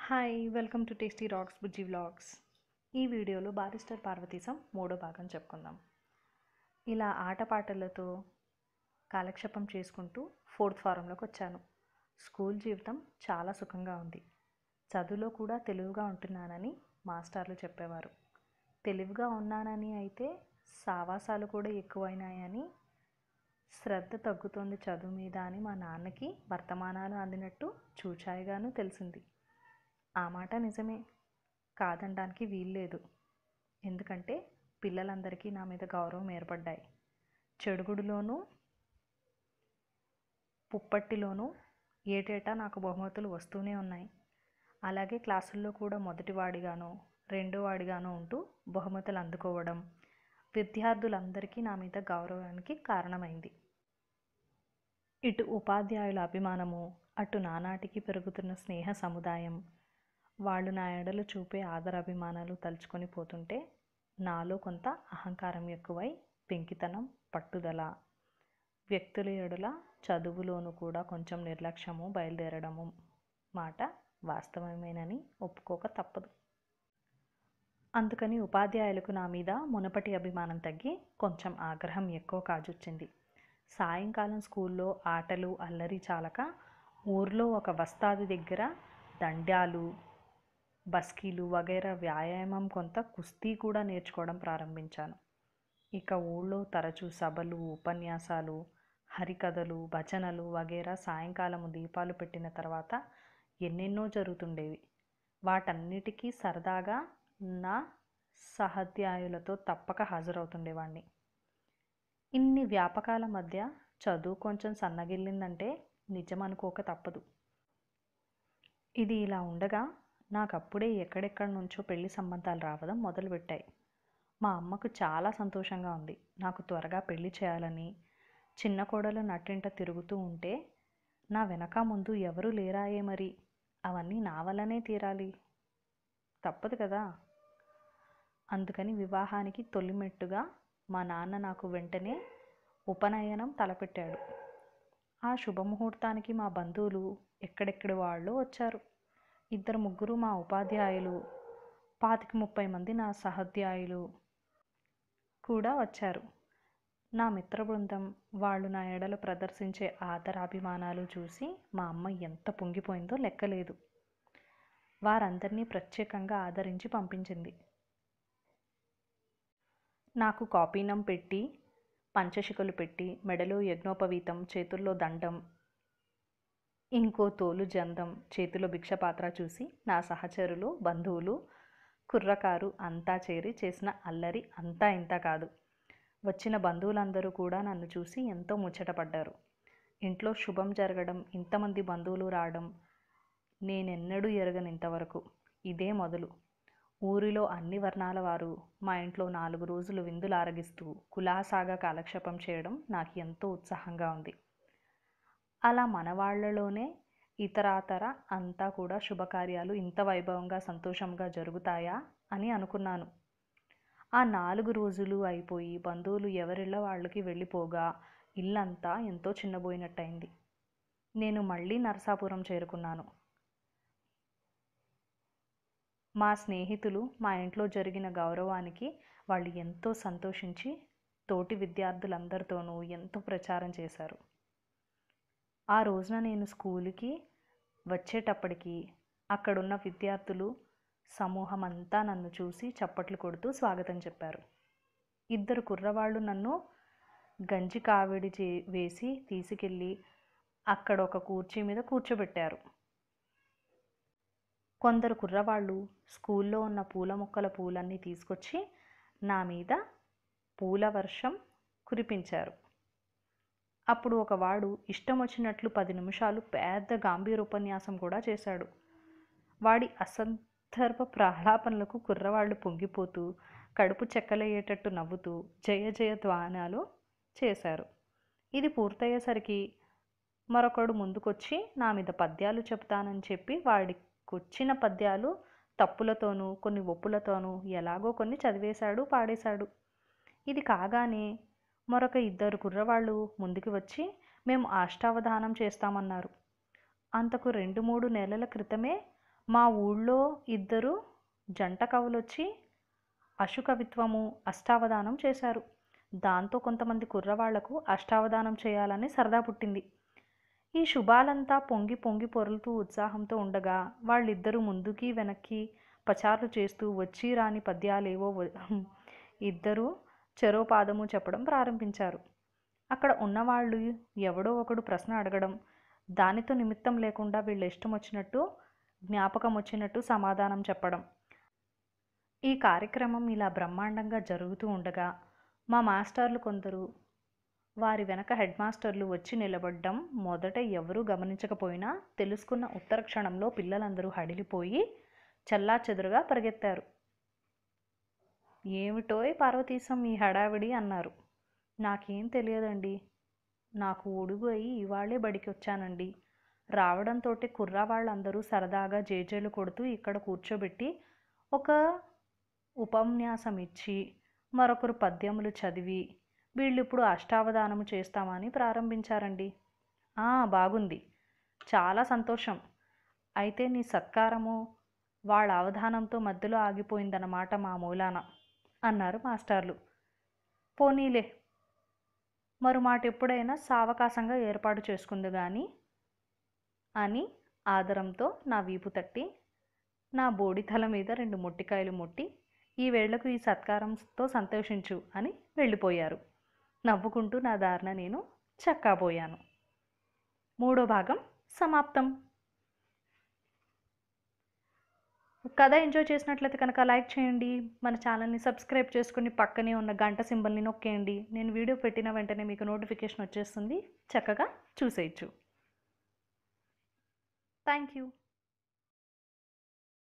hi welcome to tasty rocks Bujji vlogs ఈ వీడియోలో barrister Parvateesam మూడో భాగం చెప్పుకుందాం ఇలా ఆటపాటలతో కాలక్షేపం చేసుకుంటూ ఫోర్త్ ఫారంలోకి వచ్చాను స్కూల్ జీవితం చాలా సుఖంగా ఉంది చదువులో కూడా తెలివిగా ఉంటున్నానని మాస్టర్లు చెప్పేవారు తెలివిగా ఉన్నానని అయితే సావాసాలు కూడా ఎక్కువైనాయని శ్రద్ధ తగ్గుతోంది చదువు మీద అని మా నాన్నకి వర్తమానాలు అందినట్టు చూచాయిగాను తెలిసింది ఆ మాట నిజమే కాదనడానికి వీల్లేదు ఎందుకంటే పిల్లలందరికీ నా మీద గౌరవం ఏర్పడ్డాయి చెడుగుడులోనూ పుప్పట్టిలోనూ ఏటేటా నాకు బహుమతులు వస్తూనే ఉన్నాయి అలాగే క్లాసుల్లో కూడా మొదటివాడిగాను రెండో వాడిగాను ఉంటూ బహుమతులు అందుకోవడం విద్యార్థులందరికీ నా మీద గౌరవానికి కారణమైంది ఇటు ఉపాధ్యాయుల అభిమానము అటు నానాటికి పెరుగుతున్న స్నేహ సముదాయం వాళ్ళు నా ఎడలు చూపే ఆదరాభిమానాలు తలుచుకొని పోతుంటే నాలో కొంత అహంకారం ఎక్కువై పెంకితనం పట్టుదల వ్యక్తుల ఎడల చదువులోనూ కూడా కొంచెం నిర్లక్ష్యము బయలుదేరడము మాట వాస్తవమేనని ఒప్పుకోక తప్పదు అందుకని ఉపాధ్యాయులకు నా మీద మునపటి అభిమానం తగ్గి కొంచెం ఆగ్రహం ఎక్కువ కాజొచ్చింది సాయంకాలం స్కూల్లో ఆటలు అల్లరి చాలక ఊర్లో ఒక వస్తాది దగ్గర దండ్యాలు బస్కీలు వగైరా వ్యాయామం కొంత కుస్తీ కూడా నేర్చుకోవడం ప్రారంభించాను ఇక ఊళ్ళో తరచూ సభలు ఉపన్యాసాలు హరికథలు భజనలు వగైరా సాయంకాలము దీపాలు పెట్టిన తర్వాత ఎన్నెన్నో జరుగుతుండేవి వాటన్నిటికీ సరదాగా నా సహాధ్యాయులతో తప్పక హాజరవుతుండేవాడిని ఇన్ని వ్యాపకాల మధ్య చదువు కొంచెం సన్నగిల్లిందంటే నిజం అనుకోక తప్పదు ఇది ఇలా ఉండగా నాకు అప్పుడే ఎక్కడెక్కడి నుంచో పెళ్లి సంబంధాలు రావడం మొదలుపెట్టాయి మా అమ్మకు చాలా సంతోషంగా ఉంది నాకు త్వరగా పెళ్లి చేయాలని చిన్న కోడలు నట్టింట తిరుగుతూ ఉంటే నా వెనక ముందు ఎవరు లేరాయే మరి అవన్నీ నా వల్లనే తీరాలి తప్పదు కదా అందుకని వివాహానికి తొలిమెట్టుగా మా నాన్న నాకు వెంటనే ఉపనయనం తలపెట్టాడు ఆ శుభముహూర్తానికి మా బంధువులు ఎక్కడెక్కడి వాళ్ళు వచ్చారు ఇద్దరు ముగ్గురు మా ఉపాధ్యాయులు పాతిక ముప్పై మంది నా సహాధ్యాయులు కూడా వచ్చారు నా మిత్ర బృందం వాళ్ళు నా ఎడల ప్రదర్శించే ఆదరాభిమానాలు చూసి మా అమ్మ ఎంత పొంగిపోయిందో లెక్కలేదు వారందరినీ ప్రత్యేకంగా ఆదరించి పంపించింది నాకు కాపీనం పెట్టి పంచశికలు పెట్టి మెడలో యజ్ఞోపవీతం చేతుల్లో దండం ఇంకో తోలు జందం చేతిలో భిక్షపాత్ర చూసి నా సహచరులు బంధువులు కుర్రకారు అంతా చేరి చేసిన అల్లరి అంతా ఇంత కాదు వచ్చిన బంధువులందరూ కూడా నన్ను చూసి ఎంతో ముచ్చటపడ్డారు ఇంట్లో శుభం జరగడం ఇంతమంది బంధువులు రావడం నేనెన్నడూ ఎరగను ఇంతవరకు ఇదే మొదలు ఊరిలో అన్ని వర్ణాల వారు మా ఇంట్లో నాలుగు రోజులు విందులు ఆరగిస్తూ కులాసాగా కాలక్షేపం చేయడం నాకు ఎంతో ఉత్సాహంగా ఉంది అలా మనవాళ్లలోనే ఇతరాతర అంతా కూడా శుభకార్యాలు ఇంత వైభవంగా సంతోషంగా జరుగుతాయా అని అనుకున్నాను ఆ నాలుగు రోజులు అయిపోయి బంధువులు ఎవరిళ్ళ వాళ్ళకి వెళ్ళిపోగా ఇల్లంతా ఎంతో చిన్నబోయినట్టయింది నేను మళ్ళీ నరసాపురం చేరుకున్నాను మా స్నేహితులు మా ఇంట్లో జరిగిన గౌరవానికి వాళ్ళు ఎంతో సంతోషించి తోటి విద్యార్థులందరితోనూ ఎంతో ప్రచారం చేశారు ఆ రోజున నేను స్కూల్కి వచ్చేటప్పటికి అక్కడున్న విద్యార్థులు సమూహం అంతా నన్ను చూసి చప్పట్లు కొడుతూ స్వాగతం చెప్పారు ఇద్దరు కుర్రవాళ్ళు నన్ను గంజి కావిడి చే వేసి తీసుకెళ్ళి అక్కడ ఒక కుర్చీ మీద కూర్చోబెట్టారు కొందరు కుర్రవాళ్ళు స్కూల్లో ఉన్న పూల మొక్కల పూలన్నీ తీసుకొచ్చి నా మీద పూల వర్షం కురిపించారు అప్పుడు ఒక వాడు ఇష్టం వచ్చినట్లు పది నిమిషాలు పెద్ద గాంభీర ఉపన్యాసం కూడా చేశాడు వాడి అసందర్భ ప్రహ్లాపనలకు కుర్రవాళ్ళు పొంగిపోతూ కడుపు చెక్కలయ్యేటట్టు నవ్వుతూ జయ జయ ధ్వానాలు చేశారు ఇది పూర్తయ్యేసరికి మరొకడు ముందుకొచ్చి నా మీద పద్యాలు చెప్తానని చెప్పి వాడికొచ్చిన పద్యాలు తప్పులతోనూ కొన్ని ఒప్పులతోనూ ఎలాగో కొన్ని చదివేశాడు పాడేశాడు ఇది కాగానే మరొక ఇద్దరు కుర్రవాళ్ళు ముందుకు వచ్చి మేము అష్టావధానం చేస్తామన్నారు అంతకు రెండు మూడు నెలల క్రితమే మా ఊళ్ళో ఇద్దరు జంట కవులొచ్చి అశుకవిత్వము అష్టావధానం చేశారు దాంతో కొంతమంది కుర్రవాళ్లకు అష్టావధానం చేయాలని సరదా పుట్టింది ఈ శుభాలంతా పొంగి పొంగి పొరులుతూ ఉత్సాహంతో ఉండగా వాళ్ళిద్దరూ ముందుకి వెనక్కి పచార్లు చేస్తూ వచ్చి రాని పద్యాలేవో వ- ఇద్దరూ చెరో పాదము చెప్పడం ప్రారంభించారు అక్కడ ఉన్నవాళ్ళు ఎవడో ఒకడు ప్రశ్న అడగడం దానితో నిమిత్తం లేకుండా వీళ్ళ ఇష్టం వచ్చినట్టు జ్ఞాపకం వచ్చినట్టు సమాధానం చెప్పడం ఈ కార్యక్రమం ఇలా బ్రహ్మాండంగా జరుగుతూ ఉండగా మా మాస్టర్లు కొందరు వారి వెనక హెడ్ మాస్టర్లు వచ్చి నిలబడ్డం మొదట ఎవరూ గమనించకపోయినా తెలుసుకున్న ఉత్తర క్షణంలో పిల్లలందరూ హడిలిపోయి చల్లా చెదురుగా పరిగెత్తారు ఏమిటోయ్ పార్వతీశం ఈ హడావిడి అన్నారు నాకేం తెలియదండి నాకు ఒడుగు అయి ఇవాళే బడికి వచ్చానండి రావడంతో కుర్రా వాళ్ళందరూ సరదాగా జేజేలు కొడుతూ ఇక్కడ కూర్చోబెట్టి ఒక ఉపన్యాసం ఇచ్చి మరొకరు పద్యములు చదివి వీళ్ళు ఇప్పుడు అష్టావధానము చేస్తామని ప్రారంభించారండి "ఆ, బాగుంది చాలా సంతోషం అయితే నీ సత్కారము వాళ్ళ అవధానంతో మధ్యలో ఆగిపోయిందన్నమాట మా మూలాన అన్నారు మాస్టర్లు పోనీలే మరు మాట ఎప్పుడైనా సావకాశంగా ఏర్పాటు చేసుకుంది కానీ అని ఆదరంతో నా వీపు తట్టి నా బోడి తల మీద రెండు మొట్టికాయలు ముట్టి ఈ వేళ్లకు ఈ సత్కారంతో సంతోషించు అని వెళ్ళిపోయారు నవ్వుకుంటూ నా దారిన నేను చక్కాపోయాను మూడో భాగం సమాప్తం కథ ఎంజాయ్ చేసినట్లయితే కనుక లైక్ చేయండి మన ఛానల్ని సబ్స్క్రైబ్ చేసుకుని పక్కనే ఉన్న గంట సింబల్ని నొక్కేయండి నేను వీడియో పెట్టిన వెంటనే మీకు నోటిఫికేషన్ వచ్చేస్తుంది చక్కగా చూసేయచ్చు థ్యాంక్ యూ